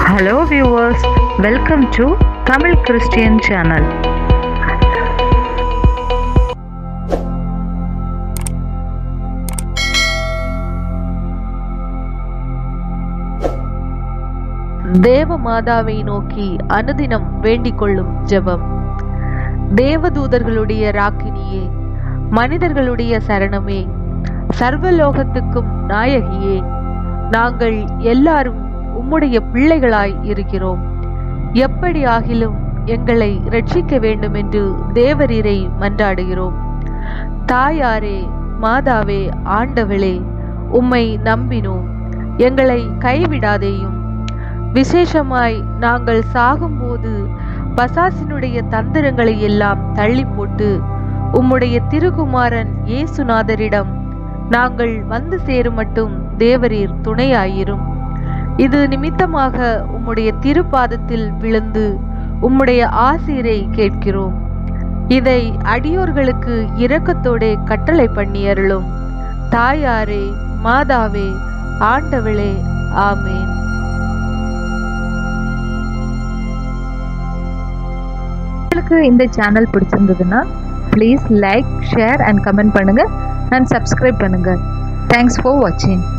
Hello viewers, welcome to Tamil Christian channel. தேவ மாதாவை நோக்கி அனுதினம் வேண்டிக் கொள்ளும் ஜெபம் தேவதூதர்களுடைய ராக்கினியே மனிதர்களுடைய சரணமே சர்வலோகத்துக்கும் நாயகியே நாங்கள் எல்லாரும் உம்முடைய பிள்ளைகளாய் இருக்கிறோம் எப்படி ஆகிலும் எங்களை ரட்சிக்க வேண்டும் என்று தேவரீரை மன்றாடுகிறோம் தாயாரே மாதாவே ஆண்டவளே உம்மை நம்பினோம் எங்களை கைவிடாதேயும் விசேஷமாய் நாங்கள் சாகும்போது பசாசினுடைய தந்திரங்களை எல்லாம் தள்ளி போட்டு உம்முடைய திருகுமாரன் இயேசுநாதரிடம் நாங்கள் வந்து சேரும் மட்டும் தேவரீர் துணையாயிரும் இது நிமித்தமாக உம்முடைய திருப்பாதத்தில் விழுந்து உம்முடைய ஆசீரை கேட்கிறோம் இதை அடியோர்களுக்கு இரக்கத்தோடே கட்டளை பண்ணி அருளும் தாயாரே மாதாவே ஆண்டவளே ஆமேன் உங்களுக்கு இந்த சேனல் பிடிச்சிருந்ததுன்னா please like share and comment பண்ணுங்க அண்ட் சப்ஸ்கிரைப் பண்ணுங்க தேங்க்ஸ் ஃபார் வாட்சிங்